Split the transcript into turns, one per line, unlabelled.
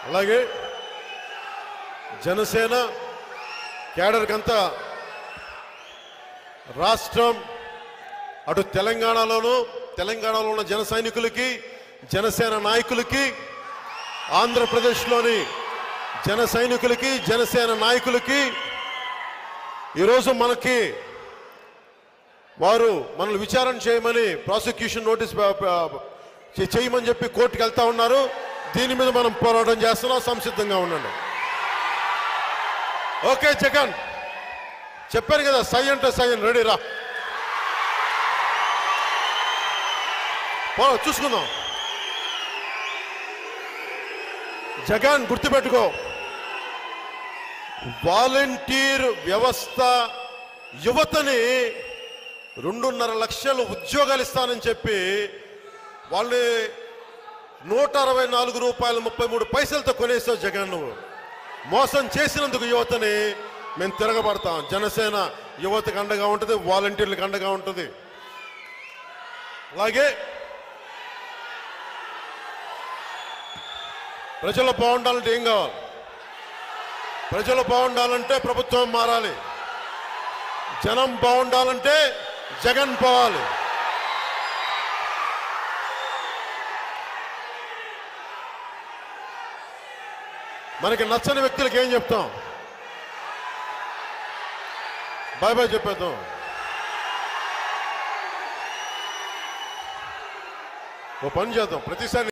అలాగే జనసేన కేడర్కంతా రాష్ట్రం అటు తెలంగాణలోను తెలంగాణలో ఉన్న జన సైనికులకి జనసేన నాయకులకి ఆంధ్రప్రదేశ్లోని జన సైనికులకి జనసేన నాయకులకి ఈరోజు మనకి వారు మనల్ని విచారణ చేయమని ప్రాసిక్యూషన్ నోటీస్ ప- ప- చే- చేయమని చెప్పి కోర్టుకు వెళ్తా ఉన్నారు దీని మీద మనం పోరాటం చేస్తున్నాం సంసిద్ధంగా ఉండండి ఓకే జగన్ చెప్పాను కదా సై అంటే సై అని రెడీ రా పో చూసుకుందాం జగన్ గుర్తుపెట్టుకో వాలంటీర్ వ్యవస్థ యువతని రెండున్నర లక్షలు ఉద్యోగాలు ఇస్తానని చెప్పి వాళ్ళని నూట అరవై నాలుగు రూపాయలు ముప్పై మూడు పైసలతో కొనేసావు జగన్ నువ్వు మోసం చేసినందుకు యువతని మేము తిరగబడతాం జనసేన యువతకు అండగా ఉంటుంది వాలంటీర్లకు అండగా ఉంటుంది అలాగే ప్రజలు బాగుండాలంటే ఏం కావాలి ప్రజలు బాగుండాలంటే ప్రభుత్వం మారాలి జనం బాగుండాలంటే జగన్ పోవాలి మనకి నచ్చని వ్యక్తులకు ఏం చెప్తాం బాయ్ బాయ్ చెప్పేద్దాం ఓ పని చేద్దాం ప్రతిసారి